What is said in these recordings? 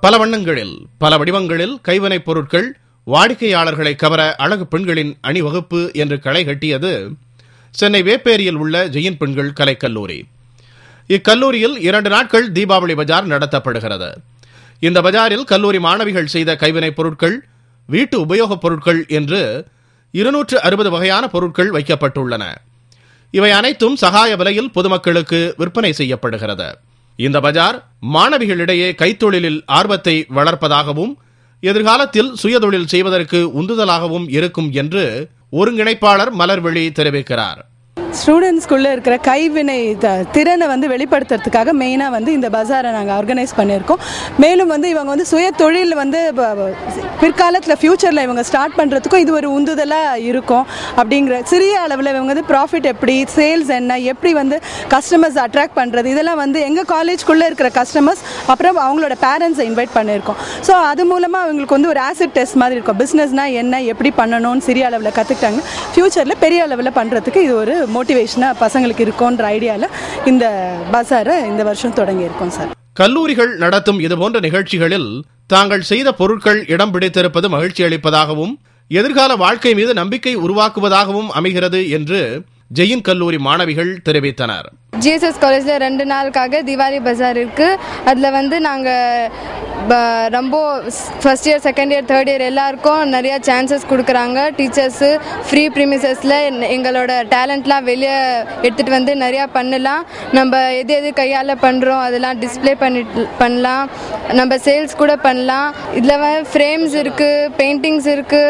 பல வண்ணங்களில் பல வடிவங்களில் கைவினைப் பொருட்கள் வாடிக்கையாளர்களை கவர அழகு பெண்களின் அணிவகுப்பு என்று களை கட்டியது சென்னை வேப்பேரியில் உள்ள ஜெயின் பெண்கள் கலைக்கல்லூரி இக்கல்லூரியில் இரண்டு நாட்கள் தீபாவளி பஜார் நடத்தப்படுகிறது இந்த பஜாரில் கல்லூரி மாணவிகள் செய்த கைவினைப் பொருட்கள் வீட்டு உபயோகப் பொருட்கள் என்று இருநூற்று அறுபது வகையான பொருட்கள் வைக்கப்பட்டுள்ளன இவை அனைத்தும் சகாய விலையில் பொதுமக்களுக்கு விற்பனை செய்யப்படுகிறது இந்த பஜார் மாணவிகளிடையே கைத்தொழிலில் ஆர்வத்தை வளர்ப்பதாகவும் எதிர்காலத்தில் சுயதொழில் செய்வதற்கு உந்துதலாகவும் இருக்கும் என்று ஒருங்கிணைப்பாளர் மலர்விழி தெரிவிக்கிறார் ஸ்டூடெண்ட்ஸ்குள்ளே இருக்கிற கைவினை த- திறனை வந்து வெளிப்படுத்துறதுக்காக மெயினாக வந்து இந்த பஜாரை நாங்கள் ஆர்கனைஸ் பண்ணியிருக்கோம் மேலும் வந்து இவங்க வந்து சுய தொழில் வந்து ப- ப- பிற்காலத்தில் ஃப்யூச்சரில் இவங்க ஸ்டார்ட் பண்ணுறதுக்கும் இது ஒரு உந்துதலாக இருக்கும் அப்படிங்கிற சிறிய அளவில் இவங்க வந்து ப்ராஃபிட் எப்படி சேல்ஸ் என்ன எப்படி வந்து கஸ்டமர்ஸ் அட்ராக்ட் பண்ணுறது இதெல்லாம் வந்து எங்கள் காலேஜ்குள்ளே இருக்கிற கஸ்டமர்ஸ் அப்புறம் அவங்களோட பேரண்ட்ஸை இன்வைட் பண்ணியிருக்கோம் ஸோ அது மூலமாக அவங்களுக்கு வந்து ஒரு ஆசிட் டெஸ்ட் மாதிரி இருக்கும் பிஸ்னஸ்னால் என்ன எப்படி பண்ணணும்னு சிறிய அளவில் கற்றுக்கிட்டாங்க ஃப்யூச்சரில் பெரிய அளவில் பண்ணுறதுக்கு இது ஒரு மோட்டிவேஷனாக பசங்களுக்கு இருக்கும்ன்ற ஐடியாவில் இந்த பஸாரை இந்த வருஷம் தொடங்கியிருக்கோம் சார் கல்லூரிகள் நடத்தும் இதுபோன்ற நிகழ்ச்சிகளில் தாங்கள் செய்த பொருட்கள் இடம் பிடித்திருப்பது மகிழ்ச்சி அளிப்பதாகவும் எதிர்கால வாழ்க்கை மீது நம்பிக்கை உருவாக்குவதாகவும் அமைகிறது என்று ஜெயின் கல்லூரி மாணவிகள் தெரிவித்தனர் ஜிஎஸ்எஸ் காலேஜில் ரெண்டு நாளுக்காக திவாலி பஜார் இருக்குது அதில் வந்து நாங்கள் ரொம்ப first year second year third year எல்லாருக்கும் நிறையா சான்சஸ் கொடுக்குறாங்க டீச்சர்ஸு ஃப்ரீ ப்ரிமிசஸில் எங்களோட டேலண்ட்லாம் வெளியே எடுத்துகிட்டு வந்து நிறையா பண்ணலாம் நம்ம எது எது கையால் பண்ணுறோம் அதெல்லாம் டிஸ்ப்ளே பண்ணி பண்ணலாம் நம்ம சேல்ஸ் கூட பண்ணலாம் இதில் வந்து ஃப்ரேம்ஸ் இருக்குது பெயிண்டிங்ஸ்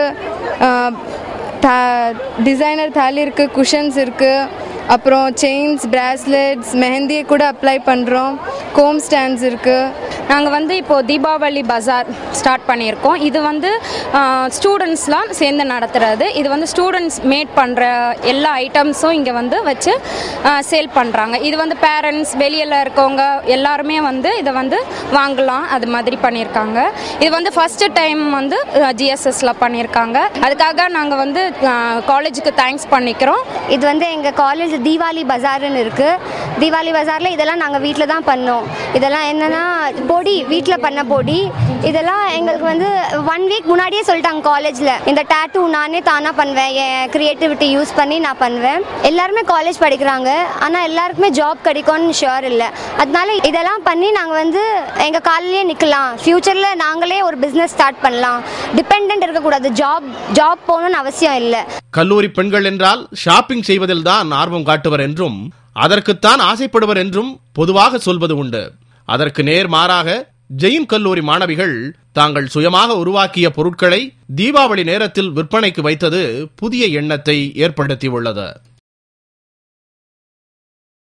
இருக்குது டிசைனர் தாலி இருக்குது குஷன்ஸ் இருக்குது அப்புறம் செயின்ஸ் பிராஸ்லெட்ஸ் மெஹந்தியை கூட அப்ளை பண்ணுறோம் கோம் ஸ்டாண்ட்ஸ் இருக்குது நாங்கள் வந்து இப்போது தீபாவளி பஜார் ஸ்டார்ட் பண்ணியிருக்கோம் இது வந்து ஸ்டூடெண்ட்ஸ்லாம் சேர்ந்து நடத்துகிறது இது வந்து ஸ்டூடெண்ட்ஸ் மேட் பண்ணுற எல்லா ஐட்டம்ஸும் இங்கே வந்து வச்சு சேல் பண்ணுறாங்க இது வந்து பேரண்ட்ஸ் வெளியில் இருக்கவங்க எல்லாருமே வந்து இதை வந்து வாங்கலாம் அது மாதிரி பண்ணியிருக்காங்க இது வந்து ஃபஸ்ட்டு டைம் வந்து ஜிஎஸ்எஸ்ல பண்ணியிருக்காங்க அதுக்காக நாங்கள் வந்து காலேஜுக்கு தேங்க்ஸ் பண்ணிக்கிறோம் இது வந்து எங்கள் காலேஜ் தீபாவளி பஜார்னு இருக்குது தீபாவளி பஜாரில் இதெல்லாம் நாங்கள் வீட்டில் தான் பண்ணோம் இதெல்லாம் என்னென்னா பொடி வீட்டில் பண்ண பொடி இதெல்லாம் எங்களுக்கு வந்து ஒன் வீக் முன்னாடியே சொல்லிட்டாங்க காலேஜில் இந்த டேட்டூ நானே தானாக பண்ணுவேன் என் க்ரியேட்டிவிட்டி யூஸ் பண்ணி நான் பண்ணுவேன் எல்லாருமே காலேஜ் படிக்கிறாங்க ஆனால் எல்லாருக்குமே ஜாப் கிடைக்கும்னு ஷுர் இல்லை அதனால இதெல்லாம் பண்ணி நாங்கள் வந்து எங்கள் காலிலேயே நிற்கலாம் ஃப்யூச்சரில் நாங்களே ஒரு பிஸ்னஸ் ஸ்டார்ட் பண்ணலாம் டிபெண்ட் இருக்கக்கூடாது ஜாப் ஜாப் போகணும்னு அவசியம் இல்லை கல்லூரி பெண்கள் என்றால் ஷாப்பிங் செய்வதில் தான் ஆர்வம் காட்டுவர் என்றும் அதற்குத்தான் ஆசைப்படுவர் என்றும் பொதுவாக சொல்வது உண்டு அதற்கு நேர் மாறாக ஜெயின் கல்லூரி மாணவிகள் தாங்கள் சுயமாக உருவாக்கிய பொருட்களை தீபாவளி நேரத்தில் விற்பனைக்கு வைத்தது புதிய எண்ணத்தை ஏற்படுத்தியுள்ளது